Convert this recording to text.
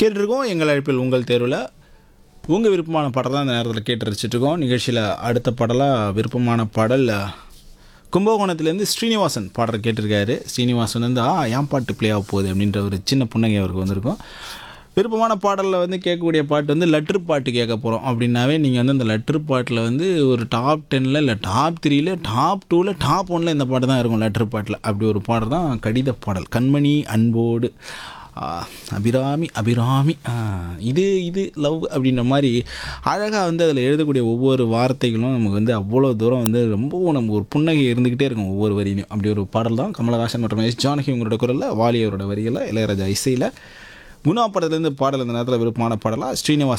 கேட்டிருக்கோம் எங்கள் அழைப்பில் உங்கள் தேர்வில் உங்கள் விருப்பமான பாடல் தான் இந்த நேரத்தில் கேட்டு ரசிச்சிட்ருக்கோம் நிகழ்ச்சியில் அடுத்த பாடலாக விருப்பமான பாடல் கும்பகோணத்துலேருந்து ஸ்ரீனிவாசன் பாடல் கேட்டிருக்காரு ஸ்ரீனிவாசன் வந்து ஆ என் பாட்டு ப்ளே ஆக போகுது அப்படின்ற ஒரு சின்ன புன்னகை அவருக்கு வந்திருக்கும் விருப்பமான பாடலில் வந்து கேட்கக்கூடிய பாட்டு வந்து லெட்ரு பாட்டு கேட்க போகிறோம் அப்படின்னாவே நீங்கள் வந்து அந்த லெட்ரு பாட்டில் வந்து ஒரு டாப் டென்னில் இல்லை டாப் த்ரீல டாப் டூவில் டாப் ஒனில் இந்த பாட்டு தான் இருக்கும் லெட்ரு பாட்டில் அப்படி ஒரு பாடல் தான் கடித பாடல் கண்மணி அன்போடு ஆ, அபிராமி அபிராமி ஆ, இது இது லவ் அப்படின்ற மாதிரி அழகாக வந்து அதில் எழுதக்கூடிய ஒவ்வொரு வார்த்தைகளும் நமக்கு வந்து அவ்வளோ தூரம் வந்து ரொம்ப நம்ம ஒரு புன்னகை இருந்துக்கிட்டே இருக்கும் ஒவ்வொரு வரியிலையும் அப்படி ஒரு பாடல் தான் கமலஹாசன் மற்றும் எஸ் ஜானகி உங்களோட குரலில் வாலி அவரோட வரிகளில் இளையராஜா இசையில் குணா படத்துலேருந்து பாடல் இந்த நேரத்தில் விருப்பமான பாடலாக ஸ்ரீனிவாஸ்